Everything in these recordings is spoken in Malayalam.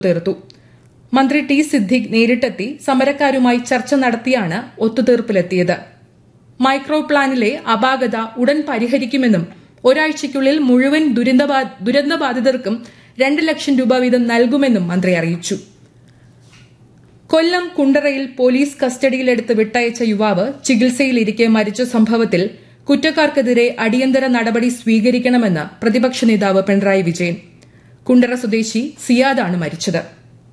തീർത്തു മന്ത്രി ടി സിദ്ദിഖ് നേരിട്ടെത്തി സമരക്കാരുമായി ചർച്ച നടത്തിയാണ് ഒത്തുതീർപ്പിലെത്തിയത് മൈക്രോ പ്ലാനിലെ അപാകത ഉടൻ പരിഹരിക്കുമെന്നും ഒരാഴ്ചയ്ക്കുള്ളിൽ മുഴുവൻ ദുരന്തബാധിതർക്കും രണ്ട് ലക്ഷം രൂപ വീതം നൽകുമെന്നും മന്ത്രി അറിയിച്ചു കൊല്ലം കുണ്ടറയിൽ പോലീസ് കസ്റ്റഡിയിലെടുത്ത് വിട്ടയച്ച യുവാവ് ചികിത്സയിലിരിക്കെ മരിച്ച സംഭവത്തിൽ കുറ്റക്കാർക്കെതിരെ അടിയന്തര നടപടി സ്വീകരിക്കണമെന്ന് പ്രതിപക്ഷ നേതാവ് പിണറായി വിജയൻ കുണ്ടറ സ്വദേശി സിയാദാണ് മരിച്ചത്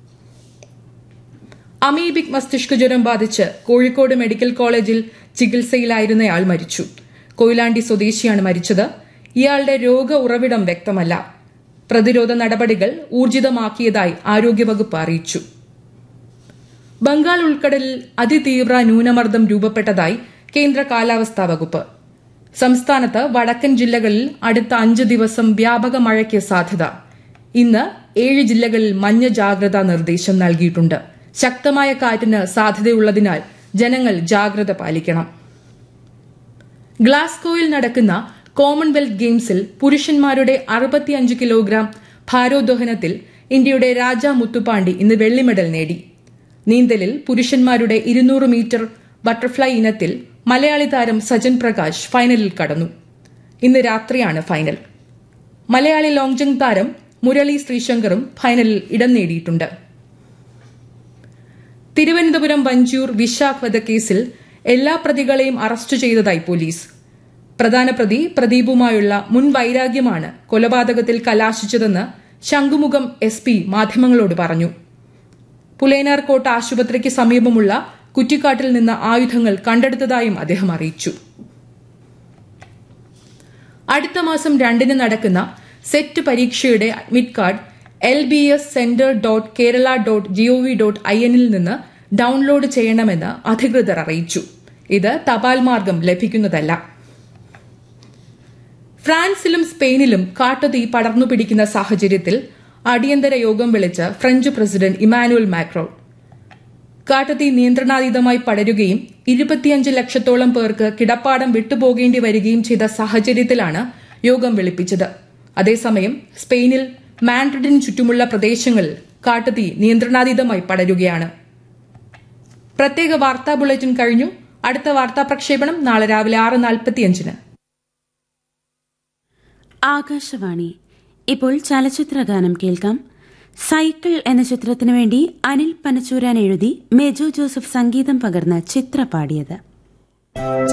അമീബിക് മസ്തിഷ്ക ജ്വരം ബാധിച്ച് കോഴിക്കോട് മെഡിക്കൽ കോളേജിൽ ചികിത്സയിലായിരുന്നയാൾ മരിച്ചു കൊയിലാണ്ടി സ്വദേശിയാണ് മരിച്ചത് ഇയാളുടെ രോഗ ഉറവിടം വ്യക്തമല്ല പ്രതിരോധ നടപടികൾ ഊർജിതമാക്കിയതായി ആരോഗ്യവകുപ്പ് അറിയിച്ചു ബംഗാൾ ഉൾക്കടലിൽ അതിതീവ്ര ന്യൂനമർദ്ദം രൂപപ്പെട്ടതായി കേന്ദ്ര കാലാവസ്ഥാ വകുപ്പ് സംസ്ഥാനത്ത് വടക്കൻ ജില്ലകളിൽ അടുത്ത അഞ്ച് ദിവസം വ്യാപക മഴയ്ക്ക് സാധ്യത ഇന്ന് ഏഴ് ജില്ലകളിൽ മഞ്ഞ ജാഗ്രതാ നിർദ്ദേശം നൽകിയിട്ടുണ്ട് ശക്തമായ കാറ്റിന് സാധ്യതയുള്ളതിനാൽ ജനങ്ങൾ ജാഗ്രത പാലിക്കണം ഗ്ലാസ്ഗോയിൽ നടക്കുന്ന കോമൺവെൽത്ത് ഗെയിംസിൽ പുരുഷന്മാരുടെ അറുപത്തിയഞ്ച് കിലോഗ്രാം ഭാരോദ്വഹനത്തിൽ ഇന്ത്യയുടെ രാജ മുത്തുപാണ്ഡി ഇന്ന് വെള്ളി മെഡൽ നേടി നീന്തലിൽ പുരുഷന്മാരുടെ ഇരുന്നൂറ് മീറ്റർ ബട്ടർഫ്ലൈ ഇനത്തിൽ മലയാളി താരം സജൻ പ്രകാശ് ഫൈനലിൽ കടന്നു ഇന്ന് രാത്രിയാണ് ഫൈനൽ മലയാളി ലോങ് ജംപ് താരം മുരളി ശ്രീശങ്കറും ഫൈനലിൽ ഇടം നേടിയിട്ടുണ്ട് തിരുവനന്തപുരം വഞ്ചൂർ വിശാഖ് വധക്കേസിൽ എല്ലാ പ്രതികളെയും അറസ്റ്റ് ചെയ്തതായി പോലീസ് പ്രധാന പ്രതി പ്രദീപുമായുള്ള മുൻ വൈരാഗ്യമാണ് കൊലപാതകത്തിൽ കലാശിച്ചതെന്ന് ശംഖുമുഖം എസ് പി മാധ്യമങ്ങളോട് പറഞ്ഞു പുലേനാർകോട്ട ആശുപത്രിക്ക് സമീപമുള്ള കുറ്റിക്കാട്ടിൽ നിന്ന് ആയുധങ്ങൾ കണ്ടെടുത്തതായും അദ്ദേഹം അറിയിച്ചു അടുത്ത മാസം രണ്ടിന് നടക്കുന്ന സെറ്റ് പരീക്ഷയുടെ admit card L B S centre dot Kerala dot G O V dot I എന്നിൽ നിന്ന് ഡൌൺലോഡ് ചെയ്യണമെന്ന് അധികൃതർ അറിയിച്ചു ഇത് തപാൽ മാർഗം ലഭിക്കുന്നതല്ല ഫ്രാൻസിലും സ്പെയിനിലും കാട്ടുതീ പടർന്നു പിടിക്കുന്ന സാഹചര്യത്തിൽ അടിയന്തര യോഗം വിളിച്ച് ഫ്രഞ്ച് പ്രസിഡന്റ് ഇമാനുവൽ മാക്രോൺ കാട്ടുതീ നിയന്ത്രണാതീതമായി പടരുകയും ഇരുപത്തിയഞ്ച് ലക്ഷത്തോളം പേർക്ക് കിടപ്പാടം വിട്ടുപോകേണ്ടി വരികയും ചെയ്ത സാഹചര്യത്തിലാണ് യോഗം വിളിപ്പിച്ചത് അതേസമയം സ്പെയിനിൽ മാൻഡ്രിഡിന് ചുറ്റുമുള്ള പ്രദേശങ്ങളിൽ കാട്ടുതീ നിയന്ത്രണാതീതമായി പടരുകയാണ് പ്രത്യേക വാർത്താ ബുള്ളറ്റിൻ കഴിഞ്ഞു അടുത്ത വാർത്താ പ്രക്ഷേപണം നാളെ രാവിലെ ആറ് നാൽപ്പത്തിയഞ്ചിന് ആകാശവാണി ഇപ്പോൾ ചലച്ചിത്ര ഗാനം കേൾക്കാം സൈക്കിൾ എന്ന ചിത്രത്തിനു വേണ്ടി അനിൽ പനച്ചൂരാൻ എഴുതി മെജോ ജോസഫ് സംഗീതം പകർന്ന് ചിത്ര പാടിയത്